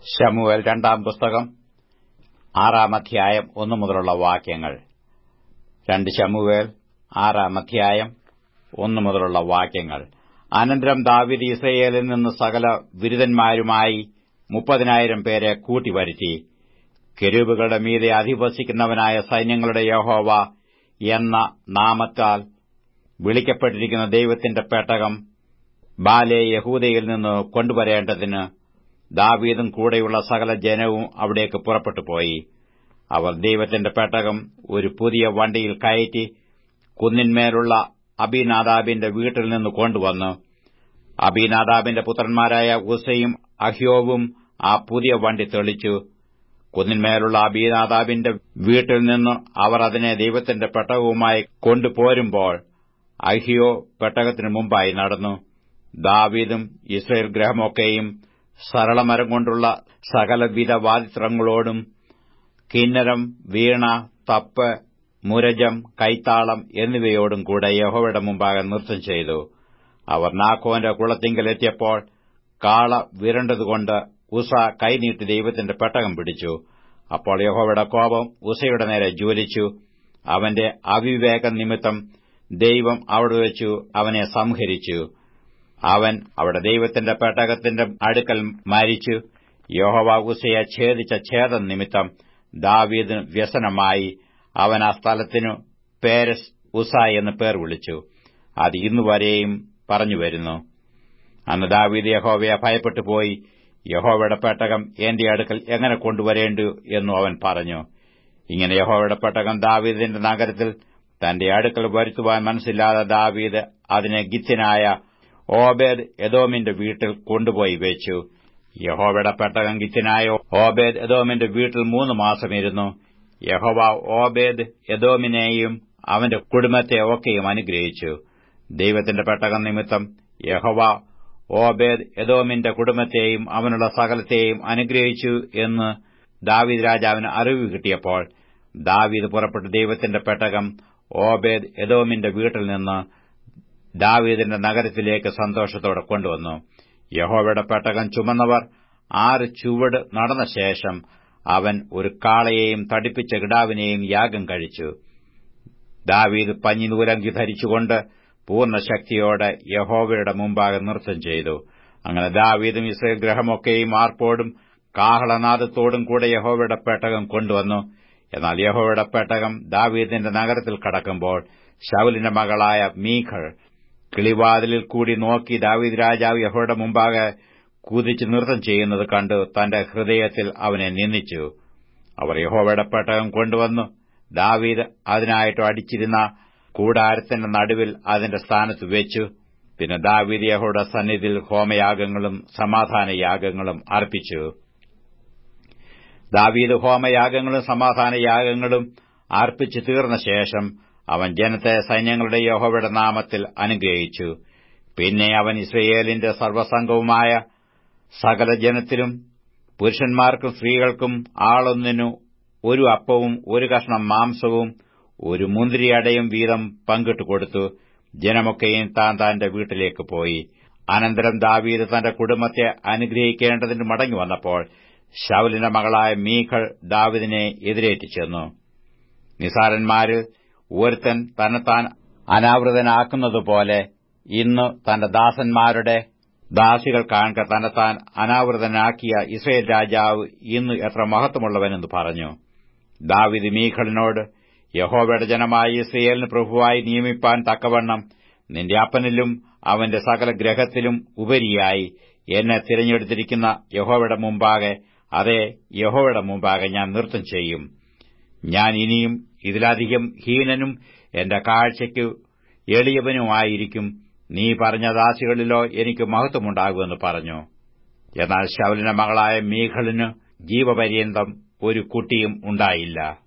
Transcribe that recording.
ശമുവേൽ രണ്ടാം പുസ്തകം ആറാം അധ്യായം ഒന്നു മുതലുള്ള വാക്യങ്ങൾ രണ്ട് ശമുവേൽ ആറാം അധ്യായം ഒന്നു മുതലുള്ള വാക്യങ്ങൾ അനന്തരം ദാവീദ് ഇസ്രയേലിൽ നിന്ന് സകല വിരുദ്ധന്മാരുമായി മുപ്പതിനായിരം പേരെ കൂട്ടിവരുത്തി കെരൂബുകളുടെ മീതെ അധിവസിക്കുന്നവനായ സൈന്യങ്ങളുടെ യഹോവ എന്ന നാമത്താൽ വിളിക്കപ്പെട്ടിരിക്കുന്ന ദൈവത്തിന്റെ പെട്ടകം ബാലെ യഹൂദയിൽ നിന്ന് കൊണ്ടുവരേണ്ടതിന് ദാവീദും കൂടെയുള്ള സകല ജനവും അവിടേക്ക് പുറപ്പെട്ടുപോയി അവർ ദൈവത്തിന്റെ പെട്ടകം ഒരു പുതിയ വണ്ടിയിൽ കയറ്റി കുന്നിന്മേലുള്ള അബിനാദാബിന്റെ വീട്ടിൽ നിന്ന് കൊണ്ടുവന്നു അബിനാദാബിന്റെ പുത്രന്മാരായ ഉസയും അഹ്യോവും ആ പുതിയ വണ്ടി തെളിച്ചു കുന്നിന്മേലുള്ള അബിനാദാബിന്റെ വീട്ടിൽ നിന്ന് അവർ അതിനെ ദൈവത്തിന്റെ പെട്ടകവുമായി കൊണ്ടുപോരുമ്പോൾ അഹ്യോ പെട്ടകത്തിനു മുമ്പായി നടന്നു ദാവീദും ഇസ്രയേൽ ഗ്രഹമൊക്കെയും സരളമരം കൊണ്ടുള്ള സകലവിധ വാദിത്രങ്ങളോടും കിന്നരം വീണ തപ്പ് മുരജം കൈത്താളം എന്നിവയോടും കൂടെ യഹോവയുടെ മുമ്പാകെ നൃത്തം ചെയ്തു അവർ നാക്കോന്റെ കുളത്തിങ്കലെത്തിയപ്പോൾ കാള വിരണ്ടതുകൊണ്ട് ഉസ കൈനീട്ടി ദൈവത്തിന്റെ പെട്ടകം പിടിച്ചു അപ്പോൾ യഹോവയുടെ കോപം ഉസയുടെ നേരെ ജ്വലിച്ചു അവന്റെ അവിവേക നിമിത്തം ദൈവം അവിടെ വെച്ചു അവനെ സംഹരിച്ചു അവൻ അവിടെ ദൈവത്തിന്റെ പെട്ടകത്തിന്റെ അടുക്കൽ മരിച്ചു യഹോവ ഉസയെ ഛേദിച്ച ഛേദം നിമിത്തം ദാവീദിന് വ്യസനമായി അവൻ ആ സ്ഥലത്തിനു പേരസ് ഉസ എന്ന് പേർ വിളിച്ചു അത് ഇന്നുവരെയും പറഞ്ഞുവരുന്നു അന്ന് ദാവീദ് യഹോവയെ ഭയപ്പെട്ടു പോയി യഹോവയുടെ പെട്ടകം എന്റെ അടുക്കൽ എങ്ങനെ കൊണ്ടുവരേണ്ടു എന്നു അവൻ പറഞ്ഞു ഇങ്ങനെ യഹോവയുടെ പെട്ടകം ദാവീദിന്റെ നഗരത്തിൽ തന്റെ അടുക്കൽ വരുത്തുവാൻ മനസ്സില്ലാതെ ദാവീദ് അതിനെ ഗിത്യനായ ഓബേദ് എദോമിന്റെ വീട്ടിൽ കൊണ്ടുപോയി വെച്ചു യഹോവയുടെ പെട്ടകം ഗിത്യനായ ഓബേദ് എദോമിന്റെ വീട്ടിൽ മൂന്ന് മാസം ഇരുന്നു യഹോവ ഓബേദ് എദോമിനെയും അവന്റെ കുടുംബത്തെ ഒക്കെയും അനുഗ്രഹിച്ചു ദൈവത്തിന്റെ പെട്ടകം നിമിത്തം യഹോവ ഓബേദ് എദോമിന്റെ കുടുംബത്തെയും അവനുള്ള സകലത്തെയും അനുഗ്രഹിച്ചു എന്ന് ദാവീദ് രാജാവിന് അറിവ് കിട്ടിയപ്പോൾ ദാവീദ് പുറപ്പെട്ട് ദൈവത്തിന്റെ പെട്ടകം ഓബേദ് എദോമിന്റെ വീട്ടിൽ നിന്ന് ദാവീദിന്റെ നഗരത്തിലേക്ക് സന്തോഷത്തോടെ കൊണ്ടുവന്നു യഹോവയുടെ പെട്ടകം ചുമന്നവർ ആറ് ചുവട് നടന്ന ശേഷം അവൻ ഒരു കാളയെയും തടിപ്പിച്ച കിടാവിനെയും യാഗം കഴിച്ചു ദാവീദ് പഞ്ഞിനൂലങ്കി ധരിച്ചുകൊണ്ട് പൂർണ്ണശക്തിയോടെ യഹോവയുടെ മുമ്പാകെ നൃത്തം ചെയ്തു അങ്ങനെ ദാവീദും ഇസ്രയേൽ ഗ്രഹമൊക്കെയും ആർപ്പോടും കാഹളനാദത്തോടും കൂടെ യഹോവയുടെ പെട്ടകം കൊണ്ടുവന്നു എന്നാൽ യഹോവയുടെ പെട്ടകം ദാവീദിന്റെ നഗരത്തിൽ കടക്കുമ്പോൾ ശൌലിന്റെ മകളായ മീഖൾ കിളിവാതിലിൽ കൂടി നോക്കി ദാവീദ് രാജാവ് യഹോയുടെ മുമ്പാകെ കുതിച്ച് നൃത്തം ചെയ്യുന്നത് കണ്ടു തന്റെ ഹൃദയത്തിൽ അവനെ നിന്ദിച്ചു അവർ യഹോവയുടെ പെട്ടകം കൊണ്ടുവന്നു ദാവീദ് അതിനായിട്ട് അടിച്ചിരുന്ന കൂടാരത്തിന്റെ നടുവിൽ അതിന്റെ സ്ഥാനത്ത് വെച്ചു പിന്നെ ദാവീദ് യഹോയുടെ സന്നിധിയിൽ ഹോമയാഗങ്ങളും സമാധാനയാഗങ്ങളും അർപ്പിച്ചു ദാവീദ് ഹോമയാഗങ്ങളും സമാധാനയാഗങ്ങളും അർപ്പിച്ചു തീർന്ന ശേഷം അവൻ ജനത്തെ സൈന്യങ്ങളുടെ യഹോവയുടെ നാമത്തിൽ അനുഗ്രഹിച്ചു പിന്നെ അവൻ ഇസ്രയേലിന്റെ സർവ്വസംഘവുമായ സകല ജനത്തിലും പുരുഷന്മാർക്കും സ്ത്രീകൾക്കും ആളൊന്നിനു ഒരു അപ്പവും ഒരു കഷ്ണം മാംസവും ഒരു മുന്തിരിയടയും വീതം പങ്കിട്ടു കൊടുത്തു ജനമൊക്കെയും താൻ താന്റെ വീട്ടിലേക്ക് പോയി അനന്തരം ദാവീദ് തന്റെ കുടുംബത്തെ അനുഗ്രഹിക്കേണ്ടതിന് മടങ്ങി വന്നപ്പോൾ ശൌലിന്റെ മകളായ മീഖൾ ദാവിദിനെ എതിരേറ്റു ചെന്നു നിസാരന്മാരിൽ ഒരുത്തൻ തന്നെത്താൻ അനാവൃതനാക്കുന്നതുപോലെ ഇന്ന് തന്റെ ദാസന്മാരുടെ ദാസികൾ കാണുക തന്നെത്താൻ അനാവൃതനാക്കിയ ഇസ്രയേൽ രാജാവ് ഇന്ന് എത്ര മഹത്വമുള്ളവനെന്ന് പറഞ്ഞു ദാവിദ് മീഖളിനോട് യഹോവയുടെ ജനമായ ഇസ്രയേലിന് പ്രഭുവായി നിയമിപ്പാൻ തക്കവണ്ണം നിന്റെ അപ്പനിലും അവന്റെ സകല ഗ്രഹത്തിലും ഉപരിയായി എന്നെ തിരഞ്ഞെടുത്തിരിക്കുന്ന യഹോവയുടെ മുമ്പാകെ അതെ യഹോവയുടെ മുമ്പാകെ ഞാൻ നൃത്തം ചെയ്യും ഞാൻ ഇനിയും ഇതിലധികം ഹീനനും എന്റെ കാഴ്ചയ്ക്ക് എളിയവനുമായിരിക്കും നീ പറഞ്ഞ ദാസികളിലോ എനിക്ക് മഹത്വമുണ്ടാകുമെന്ന് പറഞ്ഞു എന്നാൽ ശവലിന്റെ മകളായ മീഖളിന് ജീവപര്യന്തം ഒരു കുട്ടിയും ഉണ്ടായില്ല